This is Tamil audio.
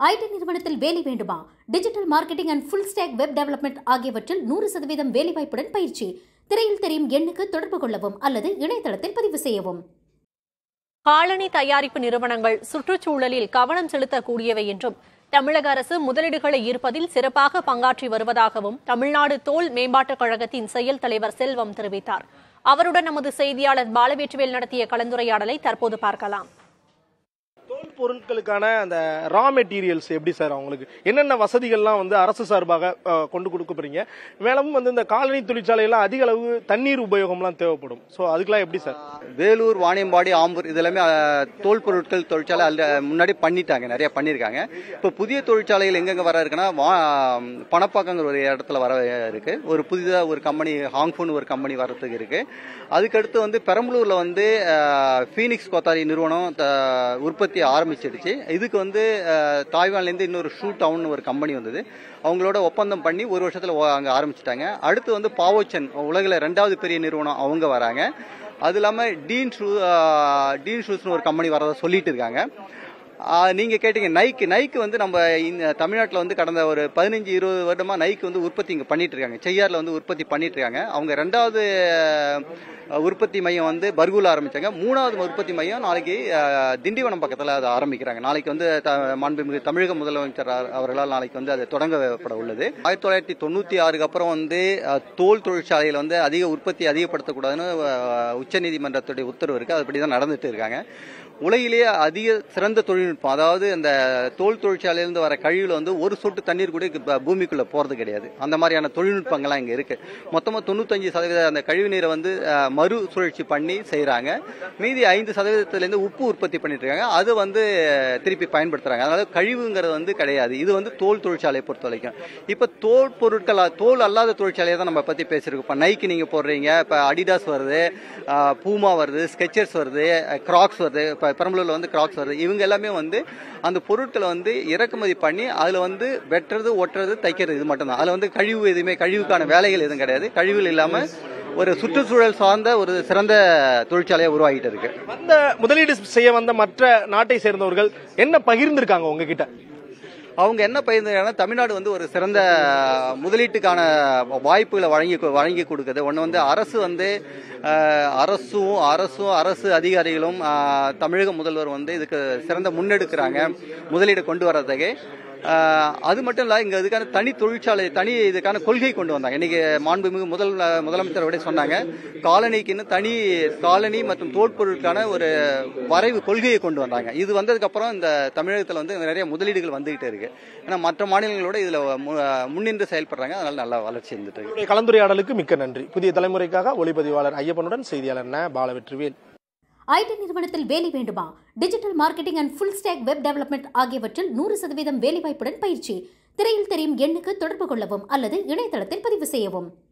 ஐடி நிறுவனத்தில் வேலை வேண்டுமா digital marketing and full stack web development ஆகியவற்றில் நூறு சதவீதம் வேலைவாய்ப்புடன் பயிற்சி திரையில் தெரியும் எண்ணுக்கு தொடர்பு கொள்ளவும் அல்லது இணையதளத்தில் பதிவு செய்யவும் காலணி தயாரிப்பு நிறுவனங்கள் சுற்றுச்சூழலில் கவனம் செலுத்தக்கூடியவை என்றும் தமிழக அரசு முதலீடுகளை ஈர்ப்பதில் சிறப்பாக பங்காற்றி வருவதாகவும் தமிழ்நாடு தோல் மேம்பாட்டுக் கழகத்தின் செயல் தலைவர் செல்வம் தெரிவித்தார் அவருடன் நமது செய்தியாளர் பாலவேற்றுவேல் நடத்திய கலந்துரையாடலை தற்போது பார்க்கலாம் தோல் பொருட்களுக்கான அந்த ரா மெட்டீரியல்ஸ் எப்படி சார் அவங்களுக்கு என்னென்ன வசதிகள்லாம் வந்து அரசு சார்பாக அஹ், கொண்டு கொடுக்க போறீங்க மேலும் வந்து இந்த காலனி தொழிற்சாலையெல்லாம் அதிக அளவு தண்ணீர் உபயோகம்லாம் தேவைப்படும் ஸோ அதுக்கெல்லாம் எப்படி சார் வேலூர் வாணியம்பாடி ஆம்பூர் இதெல்லாமே அஹ், தோல் பொருட்கள் தொழிற்சாலை அல்ல முன்னாடி பண்ணிட்டாங்க நிறைய பண்ணியிருக்காங்க இப்போ புதிய தொழிற்சாலைகள் எங்கெங்க வர இருக்குன்னா வா பணப்பாக்கங்கிற ஒரு இடத்துல வர இருக்கு ஒரு புதிதாக ஒரு கம்பெனி ஹாங்ஃபோன் ஒரு கம்பெனி வர்றதுக்கு இருக்கு அதுக்கடுத்து வந்து பெரம்பலூர்ல வந்து அஹ், ஃபீனிக்ஸ் கோத்தாரி நிறுவனம் த- உற்பத்தி ஆரம்பிச்சிடுச்சு இதுக்கு வந்து அஹ், தாய்வான்லேருந்து இன்னொரு ஷூ டவுன் ஒரு கம்பெனி வந்தது அவங்களோட ஒப்பந்தம் பண்ணி ஒரு வருஷத்துல ஓ- அங்க ஆரம்பிச்சிட்டாங்க அடுத்து வந்து பாவோச்சன் உலகில் ரெண்டாவது பெரிய நிறுவனம் அவங்க வராங்க அது இல்லாமல் டீன் ஷூ டீன் ஷூஸ்னு ஒரு கம்பெனி வரதா சொல்லிட்டு இருக்காங்க ஆ, நீங்க கேட்டீங்க நைக்கு நைக்கு வந்து நம்ம இந்த தமிழ்நாட்டில் வந்து கடந்த ஒரு பதினஞ்சு இருபது வருடமா நைக்கு வந்து உற்பத்தி இங்க பண்ணிட்டு இருக்காங்க செய்யார்ல வந்து உற்பத்தி பண்ணிட்டு இருக்காங்க அவங்க ரெண்டாவது அ, உற்பத்தி மையம் வந்து பர்கூல ஆரம்பிச்சாங்க மூணாவது உற்பத்தி மையம் நாளைக்கு அ, திண்டிவனம் பக்கத்தில் அதை ஆரம்பிக்கிறாங்க நாளைக்கு வந்து த- மாண்புமிகு தமிழக முதலமைச்சர் அவ- அவர்களால் நாளைக்கு வந்து அது தொடங்கப்பட உள்ளது ஆயிரத்தி தொள்ளாயிரத்தி தொண்ணூத்தி ஆறுக்கு அப்புறம் வந்து அ, தோல் தொழிற்சாலையில் வந்து அதிக உற்பத்தி அதிகப்படுத்தக்கூடாதுன்னு அ, உச்சநீதிமன்றத்துடைய உத்தரவு இருக்கு அதுபடி தான் நடந்துட்டு இருக்காங்க உலகிலேயே அதிக சிறந்த தொழில்நுட்பம் அதாவது அந்த தோல் தொழிற்சாலையிலிருந்து வர கழிவுல வந்து ஒரு சொட்டு தண்ணீர் கூட இப்ப பூமிக்குள்ள போறது கிடையாது அந்த மாதிரியான தொழில்நுட்பங்கள்லாம் இங்க இருக்கு மொத்தமா தொண்ணூத்தஞ்சு சதவீத அந்த கழிவு நீரை வந்து அஹ், மறு சுழற்சி பண்ணி செய்றாங்க மீதி ஐந்து சதவீதத்துல இருந்து உப்பு உற்பத்தி பண்ணிட்டு இருக்காங்க அது வந்து திருப்பி பயன்படுத்துறாங்க அதனால கழிவுங்கிறது வந்து கிடையாது இது வந்து தோல் தொழிற்சாலையை பொறுத்த வரைக்கும் இப்ப தோல் பொருட்கள் தோல் அல்லாத தொழிற்சாலையை தான் நம்ம பத்தி பேசிருக்கோம் இப்ப நைக்கு நீங்க போடுறீங்க இப்ப அடிடாஸ் வருது அஹ், பூமா வருது ஸ்கெச்சர்ஸ் வருது கிராக்ஸ் வருது இப்ப பெரம்பலூர்ல வந்து கிராக்ஸ் வருது இவங்க எல்லாமே வந்து அந்த பொருட்களை வந்து இறக்குமதி பண்ணி அதுல வந்து வெட்டுறது ஒட்டுறது தைக்கிறது இது மட்டும்தான் அதுல வந்து கழிவு எதுவுமே கழிவுக்கான வேலைகள் எதுவும் கிடையாது கழிவுகள் இல்லாம ஒரு சுற்றுச்சூழல் சார்ந்த ஒரு சிறந்த தொழிற்சாலையை உருவாகிட்டு இருக்கு வந்த முதலீடு செய்ய வந்த மற்ற நாட்டை சேர்ந்தவர்கள் என்ன பகிர்ந்திருக்காங்க உங்ககிட்ட அவங்க என்ன பயிர்ந்தாங்கன்னா தமிழ்நாடு வந்து ஒரு சிறந்த முதலீட்டுக்கான வாய்ப்புகளை வழங்கி வழங்கி கொடுக்குது ஒன்று வந்து அரசு வந்து அஹ், அரசும் அரசும் அரசு அதிகாரிகளும் அஹ், தமிழக முதல்வர் வந்து இதுக்கு சிறந்த முன்னெடுக்கிறாங்க முதலீடு கொண்டு வர்றதுக்கு அஹ், அது மட்டும் இல்ல இங்க இதுக்கான தனி தொழிற்சாலை தனி இதுக்கான கொள்கை கொண்டு வந்தாங்க இன்னைக்கு மாண்புமிகு முதல் முதலமைச்சர் விட சொன்னாங்க காலனிக்குன்னு தனி காலனி மற்றும் தோற்பொருட்கான ஒரு வரைவு கொள்கையை கொண்டு வந்தாங்க இது வந்ததுக்கு அப்புறம் இந்த தமிழகத்துல வந்து நிறைய முதலீடுகள் வந்துகிட்டே இருக்கு ஏன்னா மற்ற மாநிலங்களோட இதுல மு- முன்னின்று செயல்படுறாங்க அதனால நல்ல வளர்ச்சி இருந்துட்டு இருக்கு உங்களுடைய கலந்துரையாடலுக்கு மிக்க நன்றி புதிய தலைமுறைக்காக ஒளிப்பதிவாளர் ஐயப்பனுடன் செய்தியாளர் ந. பாலவெற்றிவேல் ஐடி நிறுவனத்தில் வேலை வேண்டுமா digital marketing and full stack web development ஆகியவற்றில் நூறு சதவீதம் வேலைவாய்ப்புடன் பயிற்சி திரையில் தெரியும் எண்ணுக்கு தொடர்பு கொள்ளவும் அல்லது இணையதளத்தில் பதிவு செய்யவும்